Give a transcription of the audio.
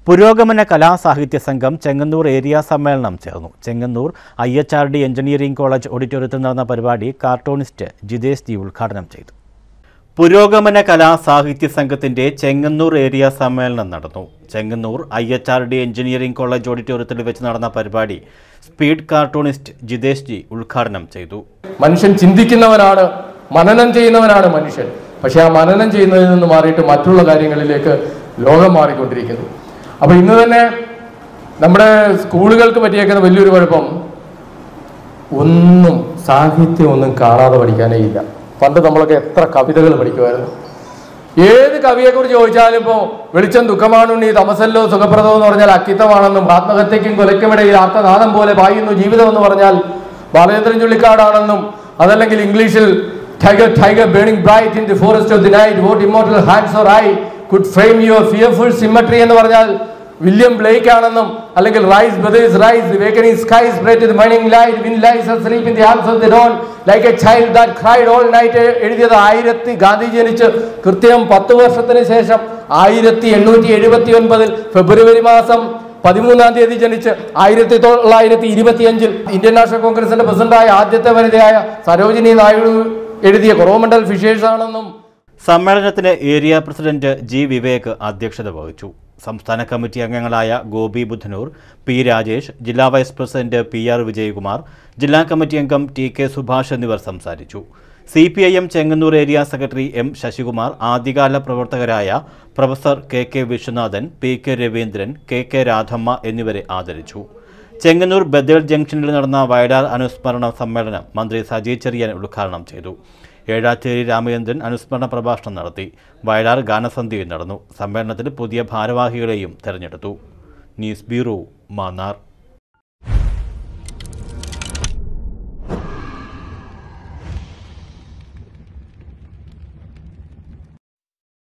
പുരോഗമന കലാസാഹിത്യ സംഘം ചെങ്ങന്നൂർ ഏരിയ സമ്മേളനം ചേർന്നു Chengannur I H R D engineering college ഓഡിറ്റോറിയത്തിൽ നടന്ന പരിപാടി കാർട്ടൂണിസ്റ്റ് ജിതേഷ് ജി ഉദ്ഘാടനം ചെയ്തു പുരോഗമന കലാസാഹിത്യ സംഘത്തിന്റെ ചെങ്ങന്നൂർ ഏരിയ സമ്മേളനം നടന്നു Chengannur I H R D engineering college ഓഡിറ്റോറിയത്തിൽ വെച്ച് നടന്ന പരിപാടി സ്പീഡ് കാർട്ടൂണിസ്റ്റ് ജിതേഷ് ജി ഉദ്ഘാടനം ചെയ്തു മനുഷ്യൻ ചിന്തിക്കുന്നവനാണ് മനനം ചെയ്യുന്നവനാണ് മനുഷ്യൻ പക്ഷെ ആ മനനം ചെയ്യുന്നതിൽ നിന്ന് മാറിയിട്ട് മറ്റുള്ള കാര്യങ്ങളിലേക്ക് ലോകം മാറിക്കൊണ്ടിരിക്കുന്നു അപ്പൊ ഇന്ന് തന്നെ നമ്മുടെ സ്കൂളുകൾക്ക് പറ്റിയേക്കുന്ന വലിയൊരു കുഴപ്പം ഒന്നും സാഹിത്യം ഒന്നും കാണാതെ പഠിക്കാനേ ഇല്ല പണ്ട് നമ്മളൊക്കെ എത്ര കവിതകൾ പഠിക്കുമായിരുന്നു ഏത് കവിയെക്കുറിച്ച് ചോദിച്ചാലും ഇപ്പോൾ വെളിച്ചം ദുഃഖമാണുണ്ണി തമസല്ലോ സുഖപ്രദം എന്ന് പറഞ്ഞാൽ അക്കിത്തമാണെന്നും ആത്മഹത്യക്കും കൊലയ്ക്കുമിടയിൽ ആർത്തനാദം പോലെ പായുന്നു ജീവിതം എന്ന് പറഞ്ഞാൽ ബാലചന്ദ്രൻ ചുള്ളിക്കാടാണെന്നും അതല്ലെങ്കിൽ ഇംഗ്ലീഷിൽ tiger tiger burning bright in the forest of the night what immortal hands or eye could frame your fearful symmetry എന്ന് പറഞ്ഞാൽ വില്യം ബ്ലേക്ക് ആണെന്നും അല്ലെങ്കിൽ rise brothers rise wakening skies bright the മൈനിങ് light wind lies sleep in the arms of the dawn like a child that cried all night എഴുതിയത് ആയിരത്തി ഗാന്ധി ജനിച്ച് കൃത്യം പത്ത് വർഷത്തിന് ശേഷം ആയിരത്തി എണ്ണൂറ്റി എഴുപത്തി ഒൻപതിൽ ഫെബ്രുവരി മാസം പതിമൂന്നാം തീയതി ജനിച്ച് ആയിരത്തി തൊള്ളായിരത്തി ഇരുപത്തിയഞ്ചിൽ ഇന്ത്യൻ നാഷണൽ കോൺഗ്രസിന്റെ പ്രസിഡന്റായ ആദ്യത്തെ വനിതയായ സരോജിനി നായിഡു എഴുതിയ കൊറോമണ്ടൽ ഫിഷേഴ്സ് ആണെന്നും സമ്മേളനത്തിന് ഏരിയ പ്രസിഡന്റ് ജി വിവേക് അധ്യക്ഷത വഹിച്ചു സംസ്ഥാന കമ്മിറ്റി അംഗങ്ങളായ ഗോപി ബുധനൂർ പി രാജേഷ് ജില്ലാ vice president P R Vijayakumar ജില്ലാ കമ്മിറ്റി അംഗം ടി കെ സുഭാഷ് എന്നിവർ സംസാരിച്ചു C P I M Chengannur area secretary M Sasikumar ആദ്യകാല പ്രവർത്തകരായ professor K K Viswanathan P K Raveendran K K Radhamma എന്നിവരെ ആദരിച്ചു ചെങ്ങന്നൂർ ബദേൽ ജംഗ്ഷനിൽ നടന്ന വയലാർ അനുസ്മരണ സമ്മേളനം മന്ത്രി സജി ചെറിയാൻ ഉദ്ഘാടനം ചെയ്തു ഏഴാച്ചേരി രാമചന്ദ്രൻ അനുസ്മരണ പ്രഭാഷണം നടത്തി വയലാർ ഗാനസന്ധ്യയും നടന്നു സമ്മേളനത്തിൽ പുതിയ ഭാരവാഹികളെയും തെരഞ്ഞെടുത്തു ന്യൂസ് ബ്യൂറോ മാന്നാർ